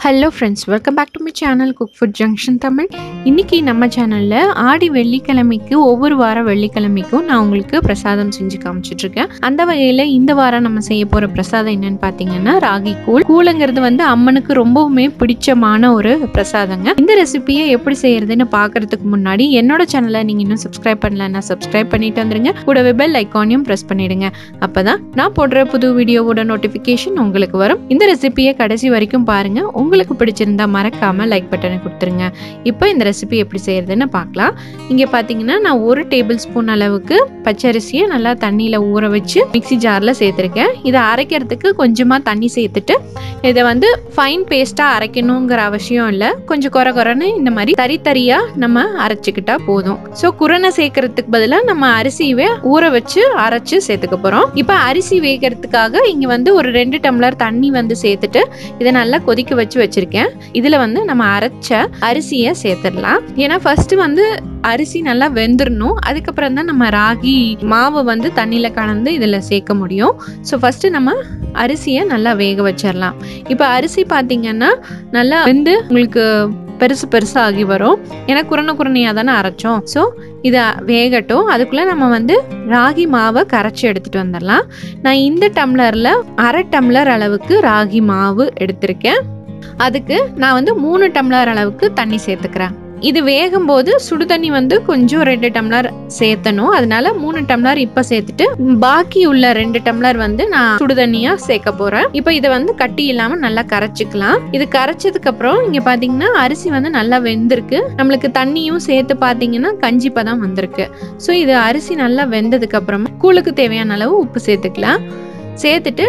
hello friends welcome back to my channel cook food junction Tamil இன்னைக்கு நம்ம சேனலில் ஆடி வெள்ளிக்கிழமைக்கு ஒவ்வொரு வாரம் வெள்ளிக்கிழமைக்கும் நான் உங்களுக்கு பிரசாதம் செஞ்சு காமிச்சிட்ருக்கேன் அந்த வகையில் இந்த வாரம் நம்ம செய்ய போகிற பிரசாதம் என்னன்னு பார்த்தீங்கன்னா ராகி கூழ் கூழுங்கிறது வந்து அம்மனுக்கு ரொம்பவுமே பிடிச்சமான ஒரு பிரசாதங்க இந்த ரெசிபியை எப்படி செய்யறதுன்னு பார்க்கறதுக்கு முன்னாடி என்னோட சேனலை நீங்கள் இன்னும் சப்ஸ்கிரைப் பண்ணலன்னா சப்ஸ்கிரைப் பண்ணிட்டு வந்துருங்க கூடவே பெல் ஐக்கானையும் ப்ரெஸ் பண்ணிடுங்க அப்பதான் நான் போடுற புது வீடியோவோட நோட்டிஃபிகேஷன் உங்களுக்கு வரும் இந்த ரெசிபியை கடைசி வரைக்கும் பாருங்க உங்களுக்கு பிடிச்சிருந்தா மறக்காம லைக் பட்டனை கொடுத்துருங்க இப்போ இந்த ரெசிபி எப்படி செய்யறதுன்னு பார்க்கலாம் இங்கே பார்த்தீங்கன்னா நான் ஒரு டேபிள் ஸ்பூன் அளவுக்கு பச்சரிசியை நல்லா தண்ணியில் ஊற வச்சு மிக்ஸி ஜாரில் சேர்த்துருக்கேன் இதை அரைக்கிறதுக்கு கொஞ்சமாக தண்ணி சேர்த்துட்டு இதை வந்து ஃபைன் பேஸ்ட்டாக அரைக்கணுங்கிற அவசியம் இல்லை கொஞ்சம் குறை குறைன்னு இந்த மாதிரி தறி தறியாக நம்ம அரைச்சிக்கிட்டா போதும் ஸோ குரணை சேர்க்கறதுக்கு பதிலாக நம்ம அரிசியவே ஊற வச்சு அரைச்சு சேர்த்துக்க போகிறோம் இப்போ அரிசி வேகிறதுக்காக இங்கே வந்து ஒரு ரெண்டு டம்ளர் தண்ணி வந்து சேர்த்துட்டு இதை நல்லா கொதிக்க வச்சு வச்சிருக்கேன் இதில் வந்து நம்ம அரைச்ச அரிசியை சேர்த்துடலாம் ஏன்னா ஃபர்ஸ்ட் வந்து அரிசி நல்லா வெந்துடணும் அதுக்கப்புறம் தான் நம்ம ராகி மாவை வந்து தண்ணியில் கலந்து இதில் சேர்க்க முடியும் ஸோ ஃபஸ்ட்டு நம்ம அரிசியை நல்லா வேக வச்சிடலாம் இப்போ அரிசி பார்த்தீங்கன்னா நல்லா வெந்து உங்களுக்கு பெருசு பெருசாக ஆகி வரும் ஏன்னா குரண குரணையாக தானே அரைச்சோம் ஸோ இதை வேகட்டும் அதுக்குள்ளே நம்ம வந்து ராகி மாவை கரைச்சி எடுத்துகிட்டு வந்துடலாம் நான் இந்த டம்ளரில் அரை டம்ளர் அளவுக்கு ராகி மாவு எடுத்திருக்கேன் அதுக்கு நான் வந்து மூணு டம்ளர் அளவுக்கு தண்ணி சேர்த்துக்கிறேன் இது வேகும்போது சுடு தண்ணி வந்து கொஞ்சம் ரெண்டு டம்ளர் சேர்த்தணும் அதனால மூணு டம்ளர் இப்போ சேர்த்துட்டு பாக்கி உள்ள ரெண்டு டம்ளர் வந்து நான் சுடு தண்ணியா சேர்க்க போறேன் இப்போ இதை வந்து கட்டி இல்லாம நல்லா கரைச்சிக்கலாம் இது கரைச்சதுக்கு அப்புறம் இங்க பாத்தீங்கன்னா அரிசி வந்து நல்லா வெந்திருக்கு நம்மளுக்கு தண்ணியும் சேர்த்து பாத்தீங்கன்னா கஞ்சி பதம் வந்திருக்கு ஸோ இது அரிசி நல்லா வெந்ததுக்கு அப்புறமா கூழுக்கு தேவையான அளவு உப்பு சேர்த்துக்கலாம் சேர்த்துட்டு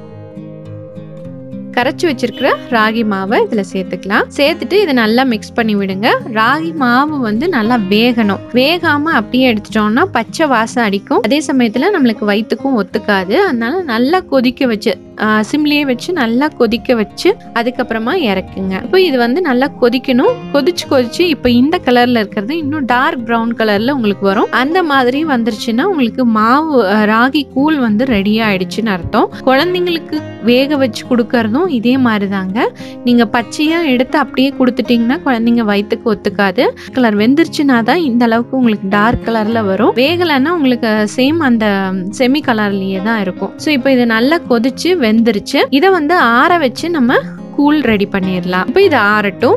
கரைச்சி வச்சிருக்கிற ராகி மாவை இதில் சேர்த்துக்கலாம் சேர்த்துட்டு இதை நல்லா மிக்ஸ் பண்ணி விடுங்க ராகி மாவு வந்து நல்லா வேகணும் வேகாமல் அப்படியே எடுத்துட்டோம்னா பச்சை வாசம் அடிக்கும் அதே சமயத்தில் நம்மளுக்கு வயிற்றுக்கும் ஒத்துக்காது அதனால நல்லா கொதிக்க வச்சு சிம்லேயே வச்சு நல்லா கொதிக்க வச்சு அதுக்கப்புறமா இறக்குங்க இப்போ இது வந்து நல்லா கொதிக்கணும் கொதிச்சு கொதிச்சு இப்போ இந்த கலரில் இருக்கிறது இன்னும் டார்க் ப்ரௌன் கலரில் உங்களுக்கு வரும் அந்த மாதிரி வந்துருச்சுன்னா உங்களுக்கு மாவு ராகி கூழ் வந்து ரெடி ஆயிடுச்சுன்னு அர்த்தம் குழந்தைங்களுக்கு வேக வச்சு கொடுக்கறதும் இதே மாதிரி தாங்க நீங்கள் பச்சையாக எடுத்து அப்படியே கொடுத்துட்டிங்கன்னா குழந்தைங்க வயிற்றுக்கு ஒத்துக்காது கலர் வெந்துருச்சுன்னா தான் இந்த அளவுக்கு உங்களுக்கு டார்க் கலரில் வரும் வேகலைன்னா உங்களுக்கு சேம் அந்த செமி கலர்லேயே தான் இருக்கும் ஸோ இப்போ இது நல்லா கொதிச்சு வெந்துருச்சு இதை வந்து ஆற வச்சு நம்ம கூழ் ரெடி பண்ணிடலாம் இப்போ இது ஆறட்டும்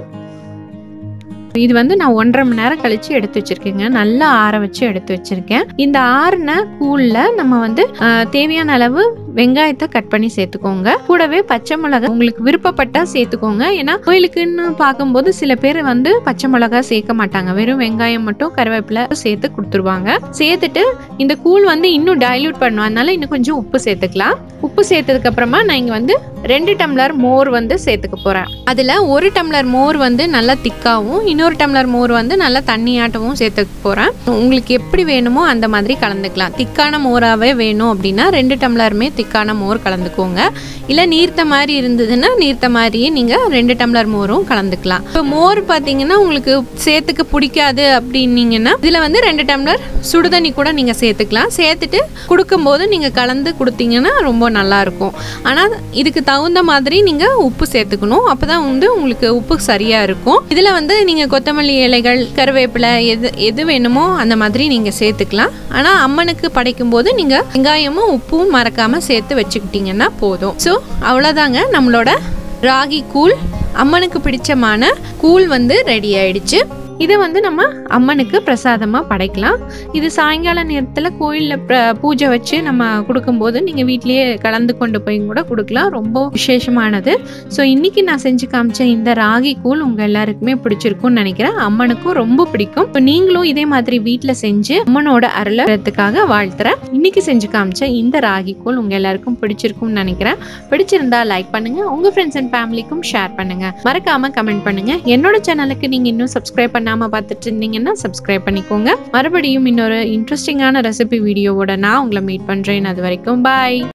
இது வந்து நான் ஒன்றரை மணி நேரம் கழிச்சு எடுத்து வச்சிருக்கேங்க நல்லா ஆற வச்சு எடுத்து வச்சிருக்கேன் இந்த ஆறுன கூழ்ல நம்ம வந்து தேவையான அளவு வெங்காயத்தை கட் பண்ணி சேர்த்துக்கோங்க கூடவே பச்சை மிளகா உங்களுக்கு விருப்பப்பட்டா சேர்த்துக்கோங்க ஏன்னா கோயிலுக்குன்னு பார்க்கும்போது சில பேர் வந்து பச்சை மிளகா சேர்க்க மாட்டாங்க வெறும் வெங்காயம் மட்டும் கருவேப்பிலை சேர்த்து கொடுத்துருவாங்க சேர்த்துட்டு இந்த கூழ் வந்து இன்னும் டைல்யூட் பண்ணும் அதனால இன்னும் கொஞ்சம் உப்பு சேர்த்துக்கலாம் உப்பு சேர்த்ததுக்கு அப்புறமா நான் இங்க வந்து ரெண்டு டம்ளர் மோர் வந்து சேர்த்துக்க போறேன் அதுல ஒரு டம்ளர் மோர் வந்து நல்லா திக்காவும் இன்னொரு டம்ளர் மோர் வந்து நல்லா தண்ணியாட்டவும் சேர்த்துக்க போறேன் உங்களுக்கு எப்படி வேணுமோ அந்த மாதிரி கலந்துக்கலாம் திக்கான மோராவே வேணும் அப்படின்னா ரெண்டு டம்ளருமே திக்கான மோர் கலந்துக்கோங்க இல்லை நீர்த்த மாதிரி இருந்ததுன்னா நீர்த்த மாதிரியே நீங்கள் ரெண்டு டம்ளர் மோரும் கலந்துக்கலாம் இப்போ மோர் பார்த்தீங்கன்னா உங்களுக்கு சேர்த்துக்க பிடிக்காது அப்படின்னீங்கன்னா இதில் வந்து ரெண்டு டம்ளர் சுடுதண்ணி கூட நீங்கள் சேர்த்துக்கலாம் சேர்த்துட்டு கொடுக்கும்போது நீங்கள் கலந்து கொடுத்தீங்கன்னா ரொம்ப நல்லாயிருக்கும் ஆனால் இதுக்கு தகுந்த மாதிரி நீங்கள் உப்பு சேர்த்துக்கணும் அப்போ தான் வந்து உங்களுக்கு உப்பு சரியாக இருக்கும் இதில் வந்து நீங்கள் கொத்தமல்லி இலைகள் கருவேப்பிலை எது எது வேணுமோ அந்த மாதிரி நீங்கள் சேர்த்துக்கலாம் ஆனால் அம்மனுக்கு படைக்கும் போது நீங்கள் வெங்காயமும் உப்பும் மறக்காமல் சேர்த்து வச்சுக்கிட்டிங்கன்னா போதும் ஸோ அவ்வளோதாங்க நம்மளோட ராகி கூழ் அம்மனுக்கு பிடிச்சமான கூழ் வந்து ரெடி ஆயிடுச்சு இதை வந்து நம்ம அம்மனுக்கு பிரசாதமாக படைக்கலாம் இது சாயங்கால நேரத்தில் கோயிலில் பூஜை வச்சு நம்ம கொடுக்கும்போது நீங்கள் வீட்லேயே கலந்து கொண்டு போய் கூட கொடுக்கலாம் ரொம்ப விசேஷமானது ஸோ இன்றைக்கி நான் செஞ்சு காமிச்ச இந்த ராகி கூழ் உங்கள் எல்லாருக்குமே பிடிச்சிருக்கும்னு நினைக்கிறேன் அம்மனுக்கும் ரொம்ப பிடிக்கும் இப்போ நீங்களும் இதே மாதிரி வீட்டில் செஞ்சு அம்மனோட அருளத்துக்காக வாழ்த்துறேன் இன்னைக்கு செஞ்சு காமிச்ச இந்த ராகி கூழ் உங்கள் எல்லாருக்கும் பிடிச்சிருக்கும்னு நினைக்கிறேன் பிடிச்சிருந்தா லைக் பண்ணுங்க உங்கள் ஃப்ரெண்ட்ஸ் அண்ட் ஃபேமிலிக்கும் ஷேர் பண்ணுங்க மறக்காம கமெண்ட் பண்ணுங்க என்னோட சேனலுக்கு நீங்கள் இன்னும் சப்ஸ்கிரைப் பண்ண பண்ணாமல் பார்த்துட்டு இருந்தீங்கன்னா சப்ஸ்கிரைப் பண்ணிக்கோங்க மறுபடியும் இன்னொரு இன்ட்ரெஸ்டிங்கான ரெசிபி வீடியோவோட நான் உங்களை மீட் பண்ணுறேன் அது வரைக்கும் பாய்